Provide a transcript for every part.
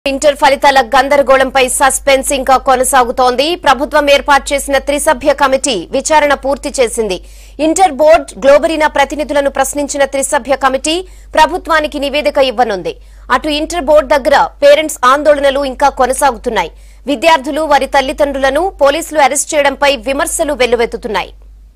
Inter ఫలితాల గందరగోళంపై suspense ఇంకా కొనసాగుతోంది ప్రభుత్వం ఏర్పాటు చేసిన త్రిసభ్య కమిటీ విచారణ పూర్తి చేసింది ఇంటర్ బోర్డు గ్లోబరీనా ప్రతినిధులను ప్రశ్నించిన త్రిసభ్య కమిటీ ప్రభుత్వానికి నివేదిక ఇవ్వనుంది అటు ఇంటర్ బోర్డు దగ్గర పేరెంట్స్ ఆందోళనలు ఇంకా కొనసాగుతున్నాయి విద్యార్థులు వారి తల్లిదండ్రులను పోలీసులు అరెస్ట్ చేయడంపై విమర్శలు వెల్లువెత్తుతున్నాయి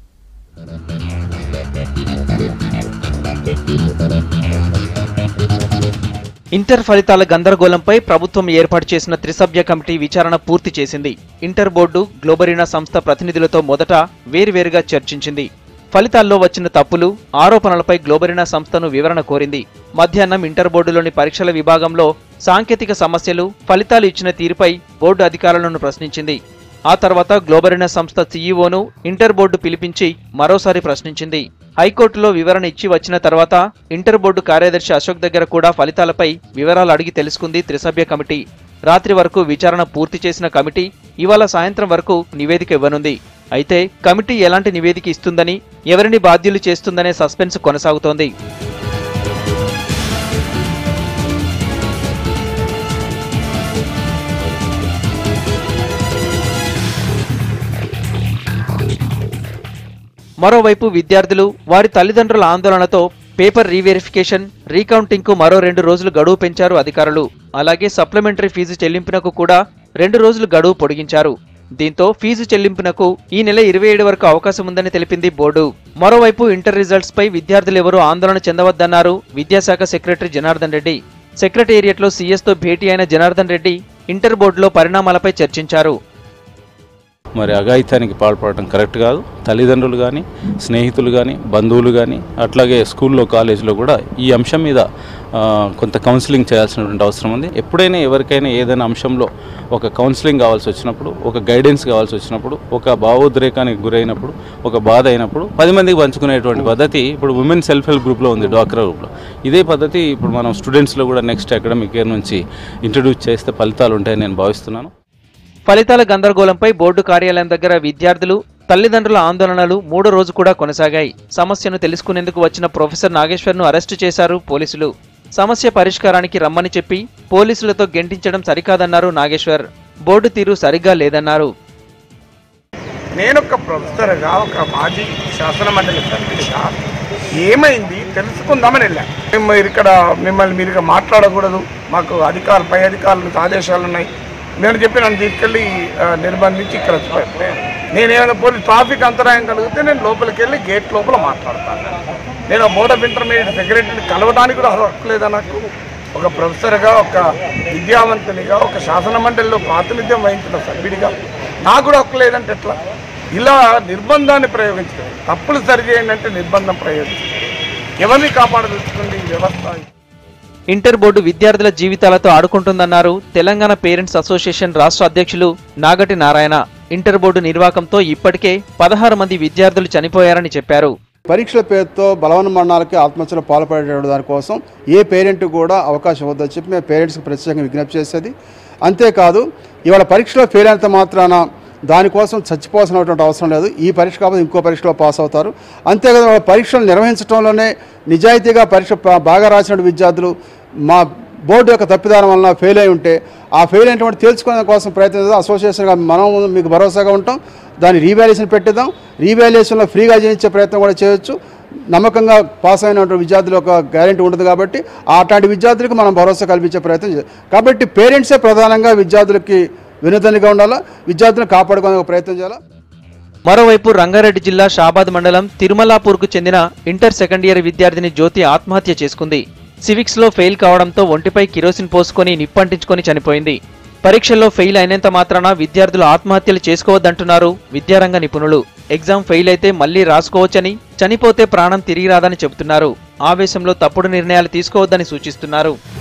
ఇంటర్ ఫలితాల గందరగోళంపై ప్రభుత్వం ఏర్పాటు చేసిన త్రిసభ్య కమిటీ విచారణ పూర్తి చేసింది ఇంటర్ బోర్డు గ్లోబరీనా సంస్థ ప్రతినిధులతో మొదట వేర్వేరుగా చర్చించింది ఫలితాల్లో వచ్చిన తప్పులు ఆరోపణలపై గ్లోబరీనా సంస్థను వివరణ కోరింది మధ్యాహ్నం ఇంటర్ బోర్డులోని పరీక్షల విభాగంలో సాంకేతిక సమస్యలు ఫలితాలు ఇచ్చిన తీరుపై బోర్డు అధికారులను ప్రశ్నించింది ఆ తర్వాత గ్లోబరీనా సంస్థ సీఈఓను ఇంటర్ బోర్డు పిలిపించి మరోసారి ప్రశ్నించింది హైకోర్టులో వివరణ ఇచ్చి వచ్చిన తర్వాత ఇంటర్ బోర్డు కార్యదర్శి అశోక్ దగ్గర కూడా ఫలితాలపై వివరాలు అడిగి తెలుసుకుంది త్రిసభ్య కమిటీ రాత్రి వరకు విచారణ పూర్తి చేసిన కమిటీ ఇవాళ సాయంత్రం వరకు నివేదిక ఇవ్వనుంది అయితే కమిటీ ఎలాంటి నివేదిక ఇస్తుందని ఎవరిని బాధ్యులు చేస్తుందనే సస్పెన్స్ కొనసాగుతోంది మరోవైపు విద్యార్థులు వారి తల్లిదండ్రుల ఆందోళనతో పేపర్ రీవెరిఫికేషన్ రీకౌంటింగ్ కు మరో రెండు రోజులు గడువు పెంచారు అధికారులు అలాగే సప్లిమెంటరీ ఫీజు చెల్లింపునకు కూడా రెండు రోజులు గడువు పొడిగించారు దీంతో ఫీజు చెల్లింపునకు ఈ నెల ఇరవై ఏడు వరకు అవకాశం ఉందని తెలిపింది బోర్డు మరోవైపు ఇంటర్ రిజల్ట్స్ పై విద్యార్థులు ఎవరూ ఆందోళన చెందవద్దన్నారు విద్యాశాఖ సెక్రటరీ జనార్దన్ రెడ్డి సెక్రటేరియట్లో సీఎస్ తో భేటీ అయిన జనార్దన్ రెడ్డి ఇంటర్ బోర్డులో పరిణామాలపై చర్చించారు మరి అఘాయిత్యానికి పాల్పడటం కరెక్ట్ కాదు తల్లిదండ్రులు కానీ స్నేహితులు కానీ బంధువులు కానీ అట్లాగే స్కూల్లో కాలేజీలో కూడా ఈ అంశం మీద ఆ, కొంత కౌన్సిలింగ్ చేయాల్సినటువంటి అవసరం ఉంది ఎప్పుడైనా ఎవరికైనా ఏదైనా అంశంలో ఒక కౌన్సిలింగ్ కావాల్సి వచ్చినప్పుడు ఒక గైడెన్స్ కావాల్సి వచ్చినప్పుడు ఒక భావోద్రేకానికి గురైనప్పుడు ఒక బాధ అయినప్పుడు పది మందికి పంచుకునేటువంటి పద్ధతి ఇప్పుడు ఉమెన్ సెల్ఫ్ హెల్ప్ గ్రూప్లో ఉంది డ్వాక్రా గ్రూప్లో ఇదే పద్ధతి ఇప్పుడు మనం స్టూడెంట్స్లో కూడా నెక్స్ట్ అకాడమిక్ ఇయర్ నుంచి ఇంట్రడ్యూస్ చేస్తే ఫలితాలు ఉంటాయని నేను భావిస్తున్నాను ఫలితాల గందరగోళంపై బోర్డు కార్యాలయం దగ్గర విద్యార్థులు తల్లిదండ్రుల ఆందోళనలు మూడో రోజు కూడా కొనసాగాయి సమస్యను తెలుసుకునేందుకు వచ్చిన ప్రొఫెసర్ నాగేశ్వర్ను అరెస్టు చేశారు పోలీసులు సమస్య పరిష్కారానికి రమ్మని చెప్పి పోలీసులతో గెంటించడం సరికాదన్నారు నాగేశ్వర్ బోర్డు తీరు సరిగ్గా లేదన్నారు నేను ఒక ప్రొఫెసర్గా ఒక మాజీ శాసన మండలి సభ్యుడిగా ఏమైంది తెలుసుకుందామని వెళ్ళా మీరు ఇక్కడ మిమ్మల్ని మీరు ఇక్కడ మాట్లాడకూడదు మాకు అధికారులు పై అధికారుల నుంచి ఆదేశాలు ఉన్నాయి నేను చెప్పి నన్ను తీసుకెళ్ళి ఆ, నిర్బంధించి ఇక్కడ పోయాను. నేను ఏమైనా పోలీస్ ట్రాఫిక్ అంతరాయం కలిగితే నేను లోపలికి వెళ్ళి గేట్ లోపల మాట్లాడతాను నేను బోర్డ్ ఆఫ్ ఇంటర్మీడియట్ సెక్రటరీని కలవడానికి కూడా హక్కు లేదా నాకు ఒక ప్రొఫెసర్గా ఒక విద్యావంతునిగా ఒక శాసన మండలిలో ప్రాతినిధ్యం వహించిన సభ్యుడిగా నాకు కూడా హక్కు లేదంటే ఎట్లా ఇలా నిర్బంధాన్ని ప్రయోగించడం తప్పులు సరిచేయండి అంటే నిర్బంధం ప్రయోగించడం ఎవరిని కాపాడదలుచుకుంది ఈ వ్యవస్థ ఇంటర్ బోర్డు విద్యార్థుల జీవితాలతో ఆడుకుంటుందన్నారు తెలంగాణ పేరెంట్స్ అసోసియేషన్ రాష్ట్ర అధ్యక్షులు నాగటి నారాయణ ఇంటర్ బోర్డు నిర్వాకంతో ఇప్పటికే పదహారు మంది విద్యార్థులు చనిపోయారని చెప్పారు పరీక్షల పేరుతో బలవన్మరణాలకి ఆత్మహత్యలు పాల్పడే దానికోసం ఏ పేరెంట్ కూడా అవకాశం ఇవ్వద్దని చెప్పి మేము పేరెంట్స్కి ప్రత్యేకంగా విజ్ఞప్తి చేసేది అంతేకాదు ఇవాళ పరీక్షలో ఫెయిల్ అయినంత మాత్రాన దానికోసం చచ్చిపోవాల్సినటువంటి అవసరం లేదు ఈ పరీక్ష కాకపోతే ఇంకో పరీక్షలో పాస్ అవుతారు అంతేకాదు వాళ్ళ పరీక్షలు నిర్వహించడంలోనే నిజాయితీగా పరీక్ష ప- బాగా రాసిన విద్యార్థులు మా బోర్డు యొక్క తప్పిదానం వలన ఫెయిల్ అయి ఉంటే ఆ ఫెయిల్ అయినటువంటి తేల్చుకునే కోసం ప్రయత్నిద్దాం అసోసియేషన్గా మనం మీకు భరోసాగా ఉంటాం దాన్ని రీవాల్యుయేషన్ పెట్టిద్దాం రీవాల్యుయేషన్లో ఫ్రీగా చేయించే ప్రయత్నం కూడా చేయొచ్చు నమ్మకంగా పాస్ అయినటువంటి విద్యార్థులు ఒక గ్యారెంటీ ఉంటుంది కాబట్టి ఆ అట్లాంటి విద్యార్థులకు మనం భరోసా కల్పించే ప్రయత్నం చేయాలి కాబట్టి పేరెంట్సే ప్రధానంగా విద్యార్థులకి వినూతనిగా ఉండాలా విద్యార్థులను కాపాడుకోవడానికి ప్రయత్నం చేయాలా మరోవైపు రంగారెడ్డి జిల్లా షాబాద్ మండలం తిరుమలాపూర్కు చెందిన ఇంటర్ సెకండ్ ఇయర్ విద్యార్థిని జ్యోతి ఆత్మహత్య చేసుకుంది సివిక్స్ లో ఫెయిల్ కావడంతో ఒంటిపై కిరోసిన్ పోసుకొని నిప్పంటించుకొని చనిపోయింది పరీక్షల్లో ఫెయిల్ అయినంత మాత్రాన విద్యార్థులు ఆత్మహత్యలు చేసుకోవద్దంటున్నారు విద్యారంగ నిపుణులు ఎగ్జామ్ ఫెయిల్ అయితే మళ్లీ రాసుకోవచ్చని చనిపోతే ప్రాణం తిరిగి రాదని చెబుతున్నారు ఆవేశంలో తప్పుడు నిర్ణయాలు తీసుకోవద్దని సూచిస్తున్నారు